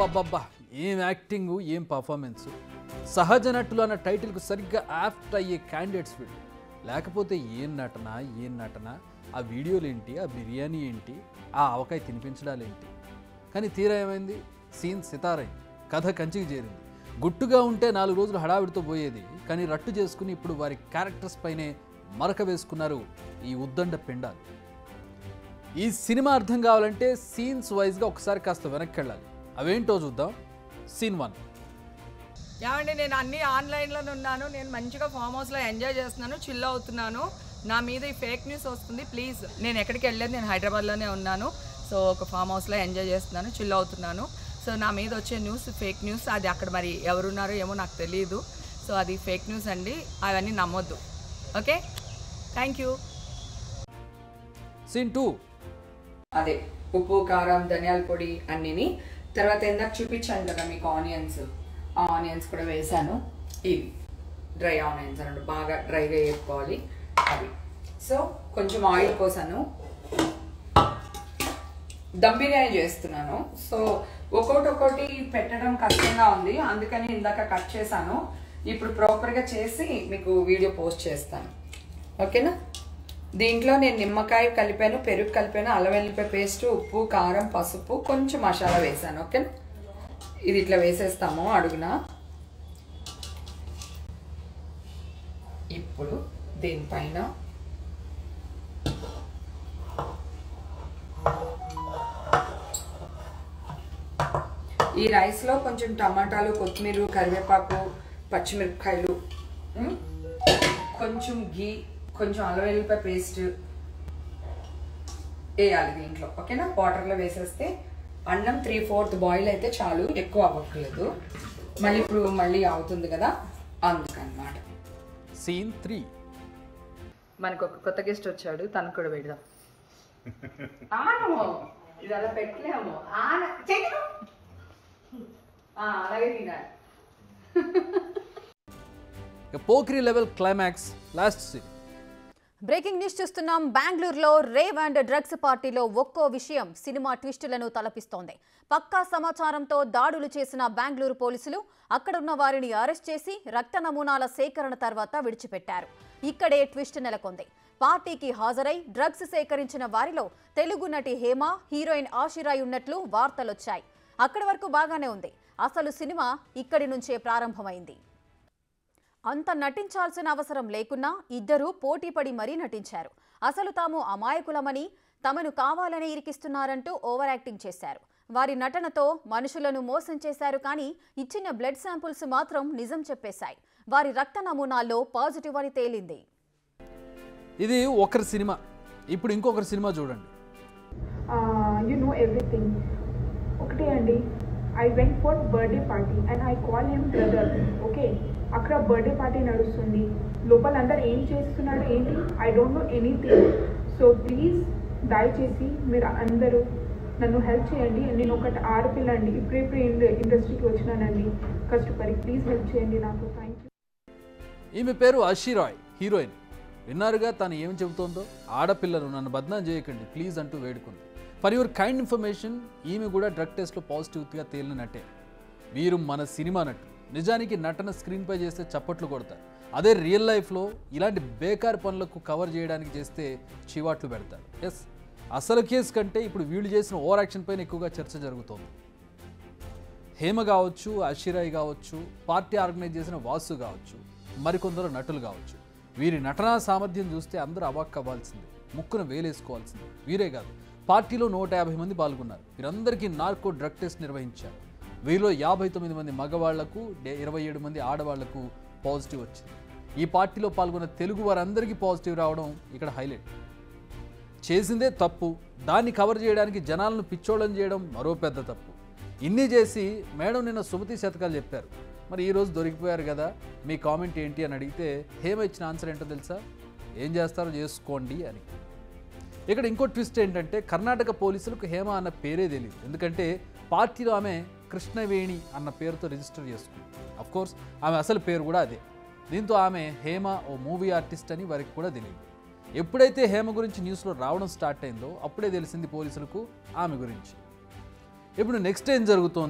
అబ్బబ్బబ్బా ఏం యాక్టింగ్ ఏం పర్ఫార్మెన్స్ సహజ నటులు అన్న టైటిల్కు సరిగ్గా యాప్ట్ అయ్యే క్యాండిడేట్స్ వీళ్ళు లేకపోతే ఏం నటన ఏం నటన ఆ వీడియోలు ఏంటి ఆ బిర్యానీ ఏంటి ఆ ఆవకాయ తినిపించడాలు ఏంటి కానీ తీరా ఏమైంది సీన్ సితారైంది కథ కంచికి చేరింది గుట్టుగా ఉంటే నాలుగు రోజులు హడావిడితో పోయేది కానీ రట్టు చేసుకుని ఇప్పుడు వారి క్యారెక్టర్స్ పైనే మరక వేసుకున్నారు ఈ ఉద్దండ పిండాలు ఈ సినిమా అర్థం కావాలంటే సీన్స్ వైజ్గా ఒకసారి కాస్త వెనక్కి వెళ్ళాలి అవేంటో చూద్దాం సీన్ వన్ ఏమండి నేను అన్ని ఆన్లైన్లోనే ఉన్నాను నేను మంచిగా ఫామ్ హౌస్లో ఎంజాయ్ చేస్తున్నాను చిల్ అవుతున్నాను నా మీద ఈ ఫేక్ న్యూస్ వస్తుంది ప్లీజ్ నేను ఎక్కడికి వెళ్ళలేదు నేను హైదరాబాద్లోనే ఉన్నాను సో ఒక ఫామ్ హౌస్లో ఎంజాయ్ చేస్తున్నాను చిల్ అవుతున్నాను సో నా మీద వచ్చే న్యూస్ ఫేక్ న్యూస్ అది అక్కడ మరి ఎవరున్నారో ఏమో నాకు తెలియదు సో అది ఫేక్ న్యూస్ అండి అవన్నీ నమ్మొద్దు okay thank you scene two అదే ఉప్పు కారం ధనియాల పొడి అన్నిని తర్వాత ఇందాక చూపించాను కదా మీకు ఆనియన్స్ ఆ ఆనియన్స్ కూడా వేసాను ఇవి డ్రై ఆనియన్స్ అన్నట్టు బాగా డ్రైగా వేసుకోవాలి అవి సో కొంచెం ఆయిల్ పోసాను దమ్ బిర్యానీ చేస్తున్నాను సో ఒక్కొక్కటి ఒక్కొక్కటి పెట్టడం కష్టంగా ఉంది అందుకని ఇందాక కట్ చేశాను ఇప్పుడు ప్రాపర్గా చేసి మీకు వీడియో పోస్ట్ చేస్తాను ఓకేనా దీంట్లో నేను నిమ్మకాయ కలిపాను పెరుగు కలిపాను అల్లం వెల్లిపాయ పేస్ట్ ఉప్పు కారం పసుపు కొంచెం మసాలా వేసాను ఓకేనా ఇది ఇట్లా వేసేస్తాము అడుగున ఇప్పుడు దీనిపైన ఈ రైస్లో కొంచెం టమాటాలు కొత్తిమీర కరివేపాకు పచ్చిమిరపకాయలు ఉమ్, కొంచెం గీ కొంచెం అల్లం వెల్లిపాయ పేస్ట్ వేయాలి దీంట్లో ఓకేనా వాటర్లో వేసేస్తే అన్నం త్రీ ఫోర్త్ బాయిల్ అయితే చాలు ఎక్కువ అవ్వట్లేదు మళ్ళీ ఇప్పుడు మళ్ళీ అవుతుంది కదా అందుకనమాట సీన్ త్రీ మనకు ఒక కొత్త గెస్ట్ వచ్చాడు తనకు కూడా పెడదాం ఆను ఇది అలా పెట్టలేము ఆన చెయ్యను. ఆ, అలాగే తినాలి ఇక పోక్రీ level climax last scene breaking news చూస్తున్నాం బెంగళూరులో రేవ్ అండ్ డ్రగ్స్ పార్టీలో ఒక్కో విషయం సినిమా ట్విస్టులను తలపిస్తోంది పక్కా సమాచారంతో దాడులు చేసిన బెంగళూరు పోలీసులు అక్కడున్న వారిని అరెస్ట్ చేసి రక్త నమూనాల సేకరణ తర్వాత విడిచిపెట్టారు ఇక్కడే ట్విస్ట్ నెలకొంది పార్టీకి హాజరై డ్రగ్స్ సేకరించిన వారిలో తెలుగు నటి హేమ హీరోయిన్ ఆశిరాయ్ ఉన్నట్లు వార్తలొచ్చాయి అక్కడి వరకు బాగానే ఉంది అసలు సినిమా ఇక్కడి నుంచే ప్రారంభమైంది అంత నటించాల్సిన అవసరం లేకున్నా ఇద్దరూ పోటీపడి మరీ నటించారు అసలు తాము అమాయకులమని తమను కావాలని ఇరికిస్తున్నారంటూ ఓవర్ యాక్టింగ్ చేశారు వారి నటనతో మనుషులను మోసం చేశారు కానీ ఇచ్చిన బ్లడ్ శాంపుల్స్ మాత్రం నిజం చెప్పేశాయి వారి రక్త నమూనాల్లో పాజిటివ్ అని తేలింది ఇది ఒకరి సినిమా ఇప్పుడు ఇంకొకరి సినిమా చూడండి యు నో ఎవ్రీథింగ్ ఒకటే అండి I went for birthday party and I call him brother okay అక్కడ బర్త్డే పార్టీ నడుస్తుంది లోపల అందరు ఏం చేస్తున్నారు ఏంటి I don't know anything so please దయచేసి మీరు అందరూ నన్ను హెల్ప్ చేయండి నేను ఒకటి ఆడపిల్ల అండి ఇప్పుడిప్పుడు ఇండస్ట్రీకి వచ్చినానండి కష్టపడి ప్లీజ్ హెల్ప్ చేయండి నాకు థ్యాంక్ యూ ఈమె పేరు అషిరాయ్ హీరోయిన్ విన్నారుగా తను ఏం చెబుతోందో ఆడపిల్లలు నన్ను బద్నాం చేయకండి ప్లీజ్ అంటూ వేడుకుంది ఫర్ యువర్ కైండ్ ఇన్ఫర్మేషన్ ఈమె కూడా డ్రగ్ టెస్ట్లో పాజిటివ్గా తేలిన నటే వీరు మన సినిమా నటు నిజానికి నటన స్క్రీన్పై చేస్తే చప్పట్లు కొడతారు అదే రియల్ లైఫ్లో ఇలాంటి బేకార్ పనులకు కవర్ చేయడానికి చేస్తే చివాట్లు పెడతారు ఎస్ అసలు కేసు కంటే ఇప్పుడు వీళ్ళు చేసిన ఓవర్ యాక్షన్ పైన ఎక్కువగా చర్చ జరుగుతోంది హేమ కావచ్చు అషిరాయ్ కావచ్చు పార్టీ ఆర్గనైజ్ చేసిన వాసు కావచ్చు మరికొందరు నటులు కావచ్చు వీరి నటనా సామర్థ్యం చూస్తే అందరూ అవాక్ అవ్వాల్సిందే ముక్కున వేలేసుకోవాల్సిందే వీరే కాదు పార్టీలో నూట యాభై మంది పాల్గొన్నారు వీరందరికీ నార్కో డ్రగ్ టెస్ట్ నిర్వహించారు వీరిలో యాభై తొమ్మిది మంది మగవాళ్లకు డే- ఇరవై ఏడు మంది ఆడవాళ్లకు పాజిటివ్ వచ్చింది ఈ పార్టీలో పాల్గొన్న తెలుగు వారందరికీ పాజిటివ్ రావడం ఇక్కడ హైలైట్ చేసిందే తప్పు దాన్ని కవర్ చేయడానికి జనాలను పిచ్చోళం చేయడం మరో పెద్ద తప్పు ఇన్ని చేసి మేడం నిన్న సుమతి శతకాలు చెప్పారు మరి ఈరోజు దొరికిపోయారు కదా మీ కామెంట్ ఏంటి అని అడిగితే హేమ ఇచ్చిన ఆన్సర్ ఏంటో తెలుసా ఏం చేస్తారో చేసుకోండి అని ఇక్కడ ఇంకో ట్విస్ట్ ఏంటంటే కర్ణాటక పోలీసులకు హేమ అన్న పేరే తెలియదు ఎందుకంటే పార్టీలో ఆమె కృష్ణవేణి అన్న పేరుతో రిజిస్టర్ చేసుకుంది అఫ్ కోర్స్ ఆమె అసలు పేరు కూడా అదే దీంతో ఆమె హేమ ఓ మూవీ ఆర్టిస్ట్ అని వారికి కూడా తెలియదు ఎప్పుడైతే హేమ గురించి న్యూస్లో రావడం స్టార్ట్ అయిందో అప్పుడే తెలిసింది పోలీసులకు ఆమె గురించి ఇప్పుడు నెక్స్ట్ ఏం జరుగుతోంది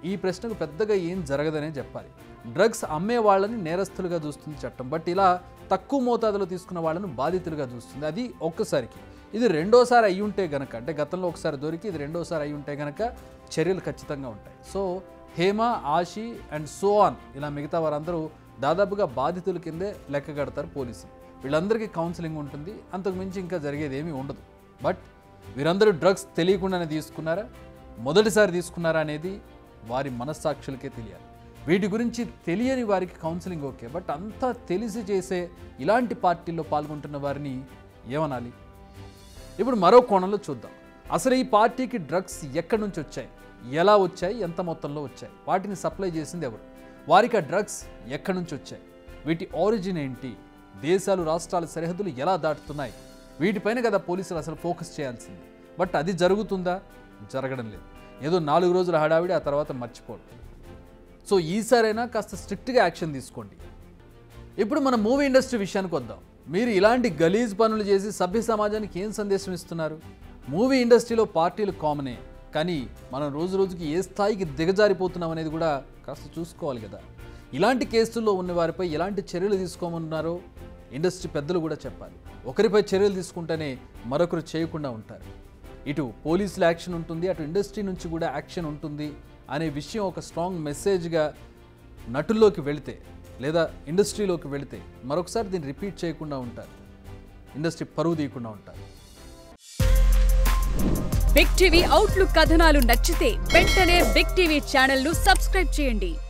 ఈ ప్రశ్నకు పెద్దగా ఏం జరగదనే చెప్పాలి డ్రగ్స్ అమ్మే వాళ్ళని నేరస్తులుగా చూస్తుంది చట్టం బట్ ఇలా తక్కువ మోతాదులో తీసుకున్న వాళ్ళను బాధితులుగా చూస్తుంది అది ఒక్కసారికి ఇది రెండోసారి అయి ఉంటే గనక అంటే గతంలో ఒకసారి దొరికి ఇది రెండోసారి అయి ఉంటే గనక చర్యలు ఖచ్చితంగా ఉంటాయి so Hema Ashi and so on ఇలా మిగతా వారందరూ దాదాపుగా బాధితుల కిందే లెక్క కడతారు పోలీసులు వీళ్ళందరికీ కౌన్సిలింగ్ ఉంటుంది అంతకు మించి ఇంకా జరిగేది ఏమీ ఉండదు బట్ వీరందరూ డ్రగ్స్ తెలియకుండానే తీసుకున్నారా మొదటిసారి తీసుకున్నారా అనేది వారి మనస్సాక్షులకే తెలియాలి వీటి గురించి తెలియని వారికి కౌన్సిలింగ్ ఓకే బట్ అంతా తెలిసి చేసే ఇలాంటి పార్టీల్లో పాల్గొంటున్న వారిని ఏమనాలి ఇప్పుడు మరో కోణంలో చూద్దాం అసలు ఈ పార్టీకి డ్రగ్స్ ఎక్కడి నుంచి వచ్చాయి ఎలా వచ్చాయి ఎంత మొత్తంలో వచ్చాయి వాటిని సప్లై చేసింది ఎవరు వారికి ఆ డ్రగ్స్ ఎక్కడి నుంచి వచ్చాయి వీటి ఆరిజిన్ ఏంటి దేశాలు రాష్ట్రాల సరిహద్దులు ఎలా దాటుతున్నాయి వీటిపైన కదా పోలీసులు అసలు ఫోకస్ చేయాల్సింది బట్ అది జరుగుతుందా జరగడం లేదు ఏదో నాలుగు రోజుల హడావిడి ఆ తర్వాత మర్చిపోవడం సో ఈసారైనా కాస్త స్ట్రిక్ట్గా యాక్షన్ తీసుకోండి ఇప్పుడు మన మూవీ ఇండస్ట్రీ విషయానికి వద్దాం మీరు ఇలాంటి గలీజ్ పనులు చేసి సభ్య సమాజానికి ఏం సందేశం ఇస్తున్నారు మూవీ ఇండస్ట్రీలో పార్టీలు కామనే కానీ మనం రోజు రోజుకి ఏ స్థాయికి దిగజారిపోతున్నాం అనేది కూడా కాస్త చూసుకోవాలి కదా ఇలాంటి కేసుల్లో ఉన్న వారిపై ఎలాంటి చర్యలు తీసుకోమన్నారో ఇండస్ట్రీ పెద్దలు కూడా చెప్పాలి ఒకరిపై చర్యలు తీసుకుంటేనే మరొకరు చేయకుండా ఉంటారు ఇటు పోలీసుల యాక్షన్ ఉంటుంది అటు ఇండస్ట్రీ నుంచి కూడా యాక్షన్ ఉంటుంది అనే విషయం ఒక స్ట్రాంగ్ మెసేజ్గా నటుల్లోకి వెళితే లేదా ఇండస్ట్రీలోకి వెళితే మరొకసారి దీన్ని రిపీట్ చేయకుండా ఉంటారు ఇండస్ట్రీ పరువు తీయకుండా ఉంటారు బిగ్ టీవీ అవుట్లుక్ కథనాలు నచ్చితే వెంటనే బిగ్ టీవీ ఛానల్ ను సబ్స్క్రైబ్ చేయండి